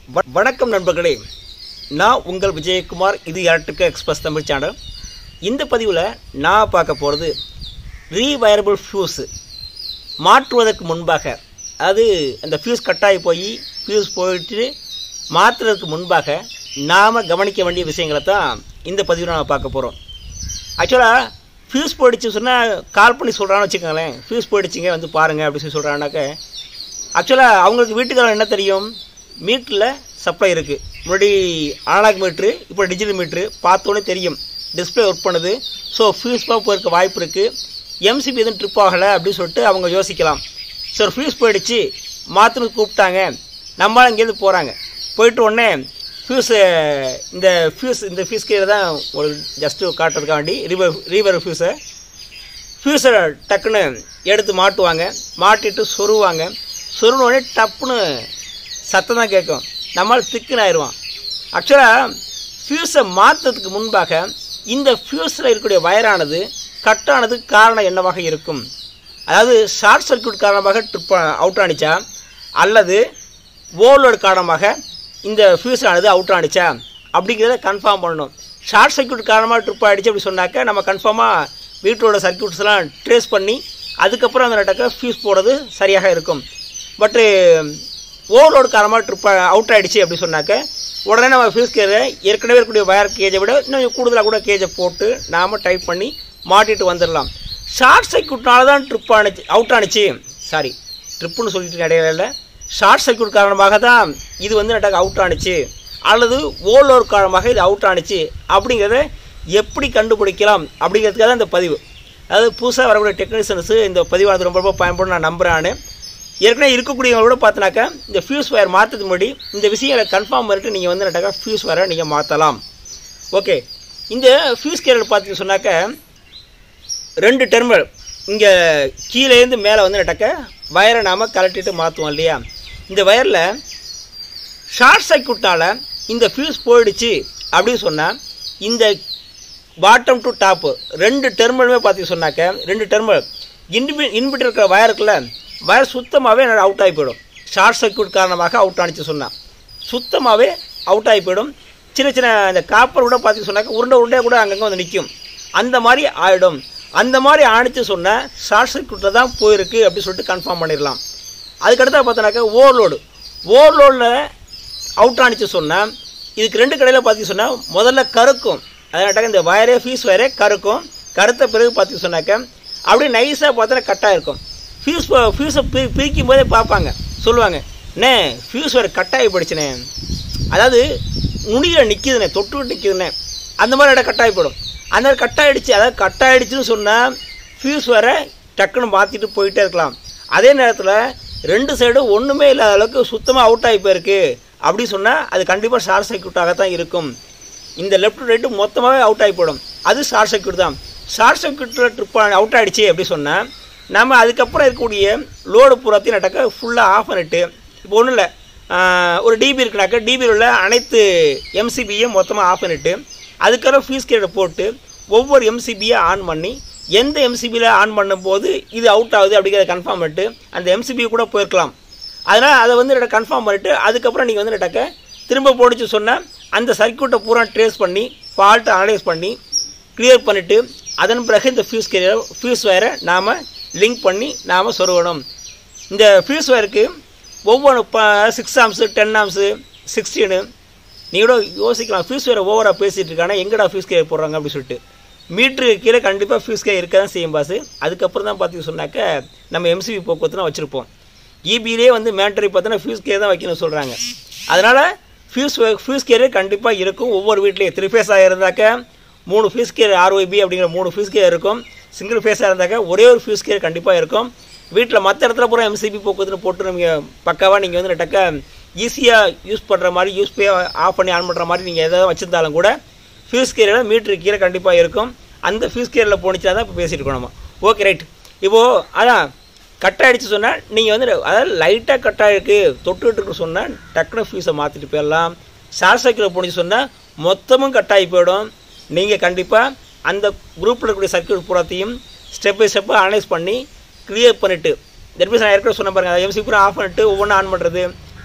வ- வணக்கம் நண்பர்களே நான் உங்கள் விஜயகுமார் இது எலக்ட்ரிக்கல் எக்ஸ்பிரஸ் தமிழ் சேனல் இந்த பதிவில் நான் பார்க்க போகிறது ரீவயரபிள் ஃபியூஸு மாற்றுவதற்கு முன்பாக அது அந்த ஃபியூஸ் கட்டாகி போய் ஃபியூஸ் போயிட்டு மாற்றுறதுக்கு முன்பாக நாம் கவனிக்க வேண்டிய விஷயங்களை தான் இந்த பதிவில் நாம் பார்க்க போகிறோம் ஆக்சுவலாக ஃபியூஸ் போயிடுச்சு சொன்னால் கால் பண்ணி சொல்கிறான்னு வச்சுக்கோங்களேன் ஃபியூஸ் போயிடுச்சுங்க வந்து பாருங்கள் அப்படின்னு சொல்லி சொல்கிறானாக்க ஆக்சுவலாக அவங்களுக்கு வீட்டுக்காரங்க என்ன தெரியும் மீட்டரில் சப்ளை இருக்குது முன்னாடி அனலாக் மீட்ரு இப்போ டிஜிட்டல் மீட்ரு பார்த்தோன்னே தெரியும் டிஸ்பிளே ஒர்க் பண்ணுது ஸோ ஃபியூஸ் பாப் போயிருக்க வாய்ப்பு இருக்குது எம்சிபி எதுவும் ட்ரிப் ஆகலை அப்படின்னு சொல்லிட்டு அவங்க யோசிக்கலாம் சார் ஃபியூஸ் போயிடுச்சு மாற்றணும் கூப்பிட்டாங்க நம்மளால் இங்கேருந்து போகிறாங்க போயிட்டு உடனே ஃபியூஸு இந்த ஃபியூஸ் இந்த ஃபியூஸ் கீழே தான் ஒரு ஜஸ்ட்டு காட்டுறதுக்காண்டி ரீவர் ரீவர் ஃபியூஸை ஃபியூஸை டக்குன்னு எடுத்து மாட்டுவாங்க மாட்டிட்டு சொருவாங்க சொருன உடனே டப்புன்னு சத்தம் தான் கேட்கும் நம்மளால் திக்குன்னு ஆயிடுவான் ஆக்சுவலாக ஃபியூஸை மாற்றுறதுக்கு முன்பாக இந்த ஃபியூஸில் இருக்கக்கூடிய வயரானது கட்டானதுக்கு காரணம் என்னவாக இருக்கும் அதாவது ஷார்ட் சர்க்யூட் காரணமாக ட்ரிப் அவுட் ஆனிச்சா அல்லது ஓவர்லோடு காரணமாக இந்த ஃபியூஸ் ஆனது அவுட் ஆனிச்சா அப்படிங்கிறத கன்ஃபார்ம் பண்ணணும் ஷார்ட் சர்க்யூட் காரணமாக ட்ரிப் ஆகிடுச்சு அப்படி சொன்னாக்க நம்ம கன்ஃபார்மாக வீட்டோட சர்க்யூட்ஸ்லாம் ட்ரேஸ் பண்ணி அதுக்கப்புறம் அந்த நடக்க ஃபியூஸ் போடுறது சரியாக இருக்கும் பட்டு ஓவர்லோடு காரணமாக ட்ரிப் அவுட் ஆகிடுச்சு அப்படி சொன்னாக்க உடனே நம்ம ஃபியூஸ் கேஜை ஏற்கனவே இருக்கக்கூடிய வயர் கேஜை விட இன்னும் கூடுதலாக கூட கேஜை போட்டு நாம் டைப் பண்ணி மாட்டிட்டு வந்துடலாம் ஷார்ட் சர்க்யூட்னால தான் ட்ரிப் ஆனிச்சு அவுட் ஆனிச்சு சாரி ட்ரிப்புன்னு சொல்லிட்டு இடையில ஷார்ட் சர்க்யூட் காரணமாக தான் இது வந்து நட்டாக அவுட் ஆனிச்சு அல்லது ஓலோர் காரணமாக இது அவுட் ஆனிச்சு அப்படிங்கிறத எப்படி கண்டுபிடிக்கலாம் அப்படிங்கிறதுக்காக தான் இந்த பதிவு அதாவது புதுசாக வரக்கூடிய டெக்னீஷியன்ஸு இந்த பதிவானது ரொம்ப ரொம்ப பயன்படும் நான் நம்புகிறேன் ஏற்கனவே இருக்கக்கூடியவங்க கூட பார்த்தனாக்கா இந்த ஃபியூஸ் வயர் மாற்றதுக்கு முன்னாடி இந்த விஷயங்களை கன்ஃபார்ம் பண்ணிட்டு நீங்கள் வந்து நட்டாக்கா ஃபியூஸ் வயரை நீங்கள் மாற்றலாம் ஓகே இந்த ஃபியூஸ் கேரல் பார்த்தீங்கன்னு சொன்னாக்க ரெண்டு டெர்மினல் இங்கே கீழேருந்து மேலே வந்து நட்டக்க வயரை நாம் கலட்டிட்டு மாற்றுவோம் இல்லையா இந்த வயரில் ஷார்ட் சர்க்யூட்டால் இந்த ஃபியூஸ் போயிடுச்சு அப்படின்னு சொன்னால் இந்த பாட்டம் டு டாப்பு ரெண்டு டெர்மினலுமே பார்த்தீங்க சொன்னாக்க ரெண்டு டெர்மினல் இன்பிட் இன்பிட் இருக்கிற வயருக்குள்ள வயர் சுத்தமாகவே அவுட் ஆகி போயிடும் ஷார்ட் சர்க்யூட் காரணமாக அவுட் ஆனிச்சு சொன்னால் சுத்தமாகவே அவுட் ஆகி போயிடும் சின்ன சின்ன இந்த காப்பர் கூட பார்த்தீங்க சொன்னாக்க உருண்டை உருண்டையாக கூட அங்கங்கே வந்து நிற்கும் அந்த மாதிரி ஆகிடும் அந்த மாதிரி ஆணிச்சு சொன்னால் ஷார்ட் சர்க்யூட்டில் தான் போயிருக்கு அப்படின்னு சொல்லிட்டு கன்ஃபார்ம் பண்ணிடலாம் அதுக்கடுத்து பார்த்தோன்னாக்கா ஓவர்லோடு ஓவர்லோடில் அவுட் ஆனிச்சு சொன்னால் இதுக்கு ரெண்டு கடையில் பார்த்தீங்க சொன்னால் முதல்ல கருக்கும் அதனால இந்த வயரே ஃபீஸ் வயரே கருக்கும் கருத்த பிறகு பார்த்தீங்க சொன்னாக்க அப்படியே நைஸாக பார்த்தா கட்டாக இருக்கும் ஃபியூஸ் ஃபியூஸை பி பிரிக்கும் போதே பார்ப்பாங்க சொல்லுவாங்க அண்ணே ஃபியூஸ் வயர் கட்டாகி போயிடுச்சுண்ணே அதாவது நுனியில் நிற்கிதுண்ணே தொட்டு நிற்கிதுண்ணே அந்த மாதிரி இடம் கட்டாகி போயிடும் அந்த மாதிரி கட்டாயிடுச்சு அதாவது கட்டாயிடுச்சுன்னு சொன்னால் ஃபியூஸ் வர டக்குன்னு மாற்றிட்டு போயிட்டே இருக்கலாம் அதே நேரத்தில் ரெண்டு சைடும் ஒன்றுமே இல்லாத அளவுக்கு சுத்தமாக அவுட் ஆகி போயிருக்கு அப்படி சொன்னால் அது கண்டிப்பாக ஷார்ட் சர்க்யூட்டாக தான் இருக்கும் இந்த லெஃப்ட் ரைட்டு மொத்தமாகவே அவுட் ஆகி போயிடும் அது ஷார்ட் சர்க்யூட் தான் ஷார்ட் சர்க்யூட்டில் ட்ரிப் அவுட் ஆகிடுச்சு அப்படி சொன்னால் நம்ம அதுக்கப்புறம் இருக்கக்கூடிய லோடு பூராத்தையும் நடக்க ஃபுல்லாக ஆஃப் பண்ணிட்டு இப்போ ஒன்றும் இல்லை ஒரு டிபி இருக்குனாக்கா டிபியில் உள்ள அனைத்து எம்சிபியும் மொத்தமாக ஆஃப் பண்ணிட்டு அதுக்கப்புறம் ஃபீஸ் கேட்டை போட்டு ஒவ்வொரு எம்சிபியை ஆன் பண்ணி எந்த எம்சிபியில் ஆன் பண்ணும்போது இது அவுட் ஆகுது அப்படிங்கிறத கன்ஃபார்ம் பண்ணிட்டு அந்த எம்சிபி கூட போயிருக்கலாம் அதனால் அதை வந்து கன்ஃபார்ம் பண்ணிவிட்டு அதுக்கப்புறம் நீங்கள் வந்து டக்க திரும்ப போடிச்சு சொன்னால் அந்த சர்க்யூட்டை பூரா ட்ரேஸ் பண்ணி ஃபால்ட்டை அனலைஸ் பண்ணி கிளியர் பண்ணிவிட்டு அதன் பிறகு இந்த ஃபியூஸ் கேரியர் ஃபியூஸ் வயரை நாம் லிங்க் பண்ணி நாம் சொருகணும் இந்த ஃபியூஸ் வயருக்கு ஒவ்வொரு இப்போ six amps ten amps sixteen நீ கூட யோசிக்கலாம் ஃபியூஸ் வேறு ஓவராக பேசிகிட்டு இருக்கானா எங்கடா ஃபியூஸ் கே போடுறாங்க அப்படின்னு சொல்லிட்டு மீட்ரு கீழே கண்டிப்பாக ஃபியூஸ் கே இருக்க தான் செய்யும் பாஸு அதுக்கப்புறம் தான் பார்த்தீங்க சொன்னாக்க நம்ம எம்சிபி போக்குவரத்து தான் வச்சுருப்போம் இபிலே வந்து மேண்டரி பார்த்தோன்னா ஃபியூஸ் கே தான் வைக்கணும்னு சொல்கிறாங்க அதனால் ஃபியூஸ் ஃபியூஸ் கேரு கண்டிப்பாக இருக்கும் ஒவ்வொரு வீட்லேயும் த்ரீ ஃபேஸாக இருந்தாக்க மூணு ஃபியூஸ் கேர் ஆர்ஒய்பி அப்படிங்கிற மூணு ஃபியூஸ் கேர் இருக்கும் சிங்கிள் ஃபேஸாக இருந்தாக்க ஒரே ஒரு ஃபியூஸ் கேர் கண்டிப்பாக இருக்கும் வீட்டில் மற்ற இடத்துல பூரா எம்சிபி போக்குவரத்துன்னு போட்டு நீங்கள் பக்காவாக நீங்கள் வந்து டக்க ஈஸியாக யூஸ் பண்ணுற மாதிரி யூஸ் பே ஆஃப் பண்ணி ஆன் பண்ணுற மாதிரி நீங்கள் எதாவது வச்சுருந்தாலும் கூட ஃபியூஸ் கேரில் மீட்ரு கீழே கண்டிப்பாக இருக்கும் அந்த ஃபியூஸ் கேரில் போணுச்சுனா தான் இப்போ பேசிகிட்டு இருக்கோம் நம்ம ஓகே ரைட் இப்போது அதான் கட் ஆகிடுச்சு சொன்னால் நீங்கள் வந்து அதாவது லைட்டாக கட் ஆகிருக்கு தொட்டுக்கிட்டு இருக்கு சொன்னால் டக்குனு ஃபியூஸை மாற்றிட்டு போயிடலாம் ஷார்ட் சர்க்கியூட்டில் போணுச்சு சொன்னால் மொத்தமும் கட் ஆகி போயிடும் நீங்கள் கண்டிப்பாக அந்த குரூப்பில் இருக்கக்கூடிய சர்க்கியூட் பூராத்தையும் ஸ்டெப் பை ஸ்டெப்பாக அனலைஸ் பண்ணி கிளியர் பண்ணிவிட்டு தட் மீன்ஸ் நான் ஏற்கனவே சொன்ன பாருங்க எம்சி பூரா ஆஃப் பண்ணிட்டு ஒவ்வொன்றும் ஆன் பண்ணுறது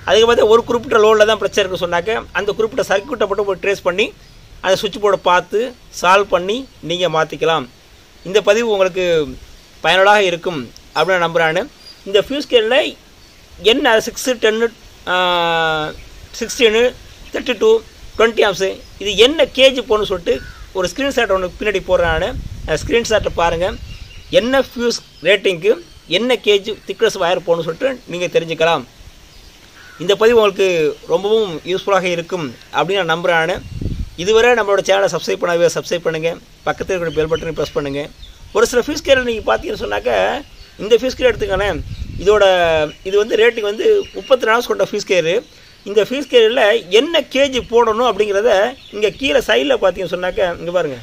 அதுக்கு பார்த்தா ஒரு குறிப்பிட்ட லோடில் தான் பிரச்சனை இருக்குன்னு சொன்னாக்க அந்த குறிப்பிட்ட சர்க்யூட்டை மட்டும் போய் ட்ரேஸ் பண்ணி அந்த சுவிட்ச் போர்டை பார்த்து சால்வ் பண்ணி நீங்கள் மாற்றிக்கலாம் இந்த பதிவு உங்களுக்கு பயனுள்ளதாக இருக்கும் அப்படின்னு நான் நம்புகிறேன் இந்த ஃபியூஸ் கேரில் என்ன six ten sixteen thirty two twenty amps இது என்ன கேஜி போகணும்னு சொல்லிட்டு ஒரு ஸ்க்ரீன்ஷாட் ஒன்று பின்னாடி போடுறேன் நான் அந்த ஸ்க்ரீன்ஷாட்டில் பாருங்கள் என்ன ஃபியூஸ் ரேட்டிங்க்கு என்ன கேஜி திக்னஸ் வயர் போகணும்னு சொல்லிட்டு நீங்கள் தெரிஞ்சுக்கலாம் இந்த பதிவு உங்களுக்கு ரொம்பவும் யூஸ்ஃபுல்லாக இருக்கும் அப்படின்னு நான் நம்புகிறேன் நான் இதுவரை நம்மளோட சேனலை சப்ஸ்கிரைப் பண்ணவே சப்ஸ்கிரைப் பண்ணுங்கள் பக்கத்தில் இருக்கிற பெல் பட்டனை ப்ரெஸ் பண்ணுங்கள் ஒரு சில ஃபீஸ் கேரில் நீங்கள் பார்த்தீங்கன்னு சொன்னாக்க இந்த ஃபீஸ் கேர் எடுத்துக்கானேன் இதோட இது வந்து ரேட்டிங் வந்து முப்பத்தி நாலு கொண்ட ஃபீஸ் கேரு இந்த ஃபீஸ் கேரில் என்ன கேஜி போடணும் அப்படிங்கிறத இங்கே கீழே சைடில் பார்த்தீங்கன்னு சொன்னாக்க இங்கே பாருங்கள்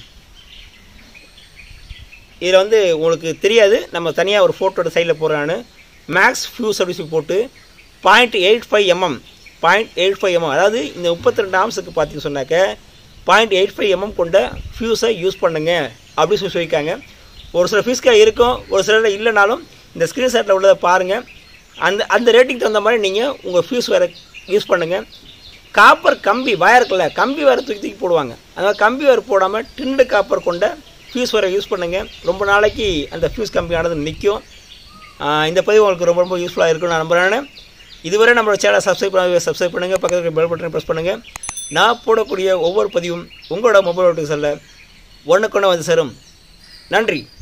இதில் வந்து உங்களுக்கு தெரியாது நம்ம தனியாக ஒரு ஃபோட்டோட சைடில் போடுறான்னு மேக்ஸ் ஃபியூஸ் அப்படின்னு போட்டு point eight five mm point eight five mm அதாவது இந்த முப்பத்தி ரெண்டு ஆம்ஸுக்கு பார்த்தீங்கன்னு சொன்னாக்க பாயிண்ட் எயிட் ஃபைவ் எம்எம் கொண்ட ஃபியூஸை யூஸ் பண்ணுங்க அப்படின்னு சொல்லி சொல்லியிருக்காங்க ஒரு சில ஃபியூஸ்க்காக இருக்கும் ஒரு சிலர் இல்லைனாலும் இந்த ஸ்க்ரீன்ஷாட்டில் உள்ளதை பாருங்கள் அந்த அந்த ரேட்டிங் தகுந்த மாதிரி நீங்கள் உங்கள் ஃபியூஸ் வேறு யூஸ் பண்ணுங்கள் காப்பர் கம்பி வயர் இருக்குல்ல கம்பி வேறு தூக்கி தூக்கி போடுவாங்க அதனால் கம்பி வேறு போடாமல் டிண்டு காப்பர் கொண்ட ஃபியூஸ் வேறு யூஸ் பண்ணுங்கள் ரொம்ப நாளைக்கு அந்த ஃபியூஸ் கம்பியானது நிற்கும் இந்த பதிவு உங்களுக்கு ரொம்ப ரொம்ப யூஸ்ஃபுல்லாக இருக்கும்னு நான் நம்புகிறேன் இதுவரை நம்மளோட சேனலை சப்ஸ்கிரைப் பண்ண சப்ஸ்கிரைப் பண்ணுங்கள் பக்கத்தில் பெல் பட்டனை ப்ரெஸ் பண்ணுங்கள் நான் போடக்கூடிய ஒவ்வொரு பதிவும் உங்களோட மொபைல் செல்ல ஒன்றுக்கொன்று வந்து சேரும் நன்றி